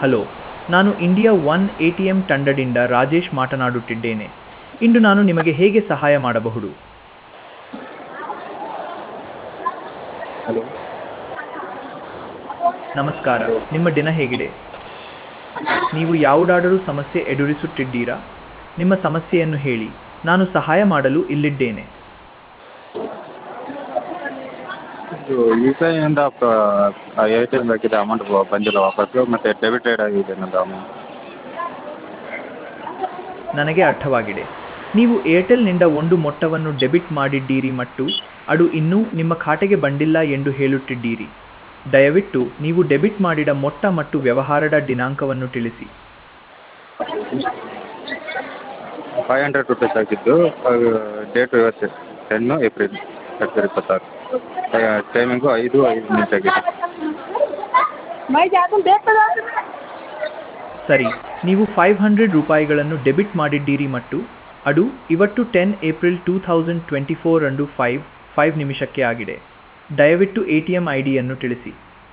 hello ನಾನು India One A T M ತಂಡದಿಂದ ರಾಜೇಶ್ ಮಾತನಾಡುತ್ತಿದ್ದೇನೆ ಇಂದು ನಾನು ನಿಮಗೆ ಹೇಗೆ ಸಹಾಯ ಮಾಡಬಹುದು ಹಲೋ ನಮಸ್ಕಾರ ನಿಮ್ಮ ದಿನ ಹೇಗಿದೆ ನೀವು ಯಾವುದಾದರೂ ಸಮಸ್ಯೆ ಎದುರಿಸುತ್ತಿದ್ದೀರಾ ನಿಮ್ಮ ಸಮಸ್ಯೆಯನ್ನು ಹೇಳಿ ನಾನು ಸಹಾಯ ಮಾಡಲು ಇಲ್ಲಿದ್ದೇನೆ ಇದು ಯು ಪಿ ಐಯಿಂದ ಎ ಟಿ ಎಮ್ ಬೇಕಿದೆ ಅಮೌಂಟ್ ಬಂದಿಲ್ಲ ವಾಪಸ್ಸು ಮತ್ತು ಡೆಬಿಟೆಡ್ ಆಗಿದೆ ನನ್ನದು ಅಮೌಂಟ್ ನನಗೆ ಅರ್ಥವಾಗಿದೆ ನೀವು ಏರ್ಟೆಲ್ನಿಂದ ಒಂದು ಮೊತ್ತವನ್ನು ಡೆಬಿಟ್ ಮಾಡಿದ್ದೀರಿ ಮತ್ತು ಅದು ಇನ್ನೂ ನಿಮ್ಮ ಖಾತೆಗೆ ಬಂದಿಲ್ಲ ಎಂದು ಹೇಳುತ್ತಿದ್ದೀರಿ ದಯವಿಟ್ಟು ನೀವು ಡೆಬಿಟ್ ಮಾಡಿದ ಮೊತ್ತ ಮತ್ತು ವ್ಯವಹಾರದ ದಿನಾಂಕವನ್ನು ತಿಳಿಸಿ ಫೈವ್ ಹಂಡ್ರೆಡ್ ರುಪೀಸ್ ಆಗಿದ್ದು ಡೇಟು ಇವತ್ತು ಟೆನ್ನು ಏಪ್ರಿಲ್ ಎರಡು ಸಾವಿರದ ಇಪ್ಪತ್ತಾರು ಟೈಮಿಂಗು ಐದು ಐದು ಮಿನಿಟ್ ಆಗಿದೆ मैं जाकर देख कर ಸರಿ ನೀವು ಫೈವ್ ಹಂಡ್ರೆಡ್ ರೂಪಾಯಿಗಳನ್ನು ಡೆಬಿಟ್ ಮಾಡಿದ್ದೀರಿ ಮತ್ತು ಅದು ಇವತ್ತು ten April two thousand twenty four and five five ನಿಮಿಷಕ್ಕೆ ಆಗಿದೆ ದಯವಿಟ್ಟು ಎ ಟಿ ಎಂ ಐ ಡಿಯನ್ನು ತಿಳಿಸಿ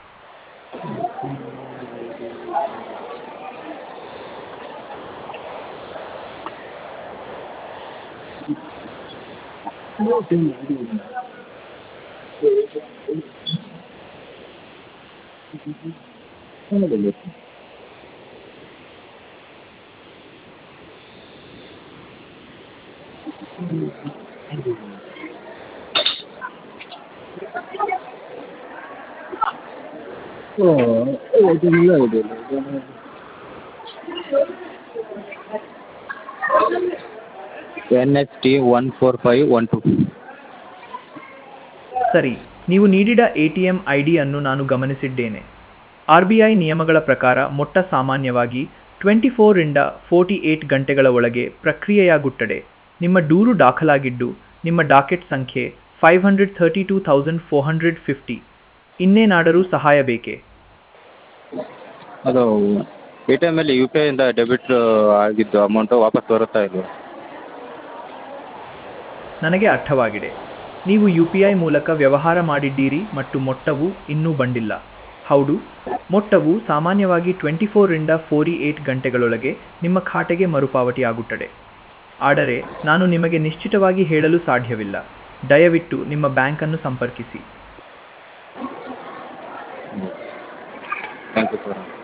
N H T one four five one two ಸರಿ ನೀವು ನೀಡಿದ ಎ ಟಿ ಎಂ ಐ ಡಿಯನ್ನು ನಾನು ಗಮನಿಸಿದ್ದೇನೆ ಆರ್ ಬಿ ಐ ನಿಯಮಗಳ ಪ್ರಕಾರ ಮೊಟ್ಟ ಸಾಮಾನ್ಯವಾಗಿ ಟ್ವೆಂಟಿ ಫೋರಿಂದ ಫೋರ್ಟಿ ಏಟ್ ಗಂಟೆಗಳ ಒಳಗೆ ಪ್ರಕ್ರಿಯೆಯಾಗುತ್ತದೆ ನಿಮ್ಮ ದೂರು ದಾಖಲಾಗಿದ್ದು ನಿಮ್ಮ ಡಾಕೆಟ್ ಸಂಖ್ಯೆ five hundred thirty two thousand four hundred fifty ಇನ್ನೇನಾದರೂ ಸಹಾಯ ಬೇಕೇ ಅದು ಎ ಟಿ ಎಮ್ಮಲ್ಲಿ ಯು ಪಿ ಐಯಿಂದ ಡೆಬಿಟ್ ಆಗಿದ್ದು ಅಮೌಂಟು ವಾಪಸ್ ಬರುತ್ತಾ ಇಲ್ವಾ ನನಗೆ ಅರ್ಥವಾಗಿದೆ ನೀವು ಯು ಪಿ ಐ ಮೂಲಕ ವ್ಯವಹಾರ ಮಾಡಿದ್ದೀರಿ ಮತ್ತು ಮೊತ್ತವು ಇನ್ನೂ ಬಂದಿಲ್ಲ ಹೌದು ಮೊತ್ತವು ಸಾಮಾನ್ಯವಾಗಿ ಟ್ವೆಂಟಿ ಫೋರಿಂದ ಫೋರ್ಟಿ ಏಟ್ ಗಂಟೆಗಳೊಳಗೆ ನಿಮ್ಮ ಖಾತೆಗೆ ಮರುಪಾವತಿಯಾಗುತ್ತದೆ ಆದರೆ ನಾನು ನಿಮಗೆ ನಿಶ್ಚಿತವಾಗಿ ಹೇಳಲು ಸಾಧ್ಯವಿಲ್ಲ ದಯವಿಟ್ಟು ನಿಮ್ಮ ಬ್ಯಾಂಕನ್ನು ಸಂಪರ್ಕಿಸಿ ಥ್ಯಾಂಕ್ ಯು ಸರ್